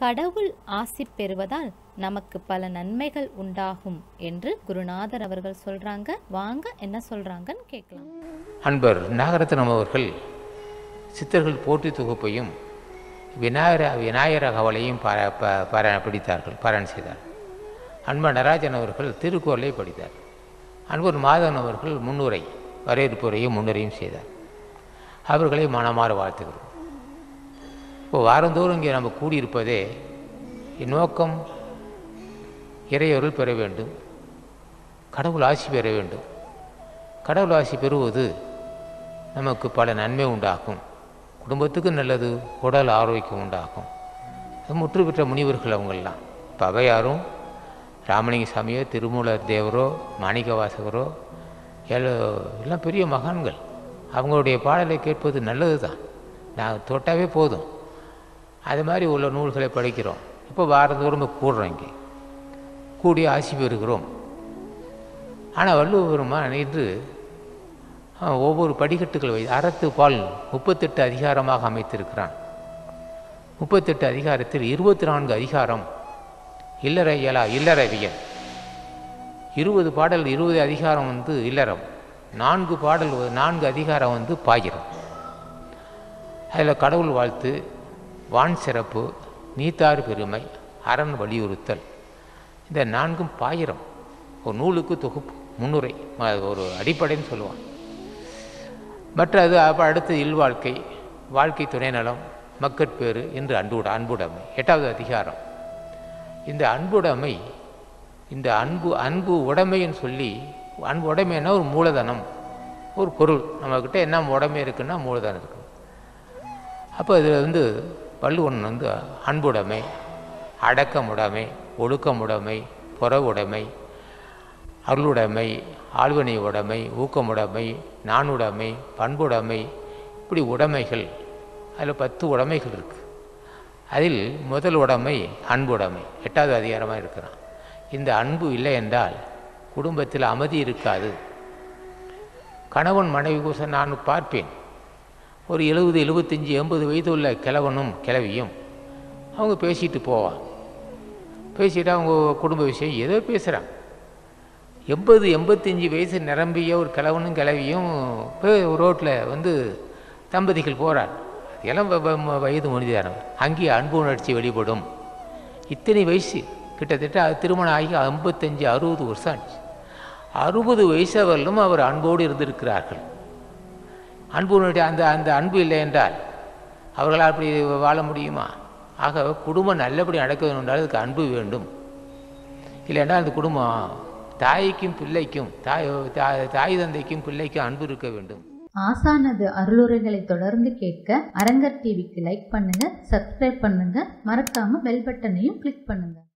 கடவுள் ஆசி பெறுவதால் நமக்கு பல நன்மைகள் உண்டாகும் என்று குருநாதர் அவர்கள் சொல்றாங்க வாங்க என்ன சொல்றாங்கன்னு கேட்கலாம் அன்பர் நாகரத்னம் அவர்கள் சித்தர்கள் போற்றி தொகுப்பையும் விநாயகர விநாயகர் அகவலையும் பார ப- பார படித்தார்கள் பாராயணம் செய்தார் அன்பர் நடராஜன் அவர்கள் திருக்குறளை படித்தார் அன்பர் மாதவன் அவர்கள் முன்னுரை வரவேற்புரையும் முன்னுரையும் செய்தார் அவர்களை மனமாற வாழ்த்துகிறோம் இப்போ வாரந்தோறும் இங்கே நம்ம கூடியிருப்பதே என் நோக்கம் இறையொருள் பெற வேண்டும் கடவுள் ஆசி பெற வேண்டும் கடவுள் ஆசி பெறுவது நமக்கு பல நன்மை உண்டாகும் குடும்பத்துக்கு நல்லது உடல் ஆரோக்கியம் உண்டாகும் அது முற்று பெற்ற முனிவர்கள் அவங்கெல்லாம் இப்போ அவையாரும் ராமலிங்க சாமியோ திருமூலர் தேவரோ மாணிக்கவாசகரோ எல்லாம் எல்லாம் பெரிய மகான்கள் அவங்களுடைய பாடலை கேட்பது நல்லது தான் நான் தொட்டாவே போதும் அது மாதிரி உள்ள நூல்களை படிக்கிறோம் இப்போ வாரந்தோறும் கூடுறோம் இங்கே கூடி ஆசி பெறுகிறோம் ஆனால் வள்ளுவ பெருமான் இன்று ஆ, ஒவ்வொரு படிக்கட்டுகள் வை அறத்து பால் முப்பத்தெட்டு அதிகாரமாக அமைத்திருக்கிறான் முப்பத்தெட்டு அதிகாரத்தில் இருபத்தி நான்கு அதிகாரம் இல்லற இயலா இல்லறவியல் இருபது பாடல் இருபது அதிகாரம் வந்து இல்லறம் நான்கு பாடல் வ- நான்கு அதிகாரம் வந்து பாயிரம் அதில் கடவுள் வாழ்த்து வான் சிறப்பு நீத்தார் பெருமை அரண் வலியுறுத்தல் இந்த நான்கும் பாயிரம் ஒரு நூலுக்கு தொகுப்பு முன்னுரை ம- ஒரு அடிப்படைன்னு சொல்லுவான் மற்ற அது அப்ப அடுத்து இல்வாழ்க்கை வாழ்க்கை துணைநலம் மக்கட்பேறு என்று அன்புட அன்புடைமை எட்டாவது அதிகாரம் இந்த அன்புடைமை இந்த அன்பு அன்பு உடைமைன்னு சொல்லி அன்பு உடைமைன்னா ஒரு மூலதனம் ஒரு பொருள் நம்மக்கிட்ட என்ன உடைமை இருக்குன்னா மூலதனம் இருக்கு அப்போ இதில் வந்து வள்ளுவன் வந்து அன்புடைமை அடக்கமுடைமை ஒழுக்கமுடைமை புறவுடைமை அருளுடைமை ஆழ்வினை உடைமை ஊக்கமுடைமை நாணுடைமை பண்புடைமை இப்படி உடைமைகள் அதில் பத்து உடைமைகள் இருக்குது அதில் முதல் உடைமை அன்புடைமை எட்டாவது அதிகாரமாக இருக்கிறான் இந்த அன்பு இல்லை என்றால் குடும்பத்தில் அமைதி இருக்காது கணவன் மனைவி கோச நான் பார்ப்பேன் ஒரு எழுபது எழுபத்தஞ்சி எண்பது வயது உள்ள கிழவனும் கிழவியும் அவங்க பேசிட்டு போவான் பேசிட்டு அவங்க குடும்ப விஷயம் ஏதோ பேசுகிறாங்க எண்பது எண்பத்தஞ்சு வயசு நிரம்பிய ஒரு கிழவனும் கிழவியும் போய் ரோட்டில் வந்து தம்பதிகள் போகிறார் இளம் வ- வ- வயது மனிதனம் அங்கே அன்பு உணர்ச்சி வெளிப்படும் இத்தனை வயசு கிட்டத்தட்ட அது திருமணம் ஆகி ஐம்பத்தஞ்சு அறுபது வருஷம் ஆச்சு அறுபது வயசு வரலும் அவர் அன்போடு இருந்திருக்கிறார்கள் அன்பு உணர்ச்சி அந்த அந்த அன்பு இல்லை என்றால் அவர்களால் அப்படி வாழ முடியுமா ஆக குடும்பம் நல்லபடி நடக்க வேண்டும் என்றால் அதுக்கு அன்பு வேண்டும் இல்லைன்னா அந்த குடும்பம் தாய்க்கும் பிள்ளைக்கும் தாய் தாய் தாய் தந்தைக்கும் பிள்ளைக்கும் அன்பு இருக்க வேண்டும் ஆசானது அருளுரைகளை தொடர்ந்து கேட்க அரங்கர் டிவிக்கு லைக் பண்ணுங்க சப்ஸ்கிரைப் பண்ணுங்க மறக்காம பெல் பட்டனையும் கிளிக் பண்ணுங்க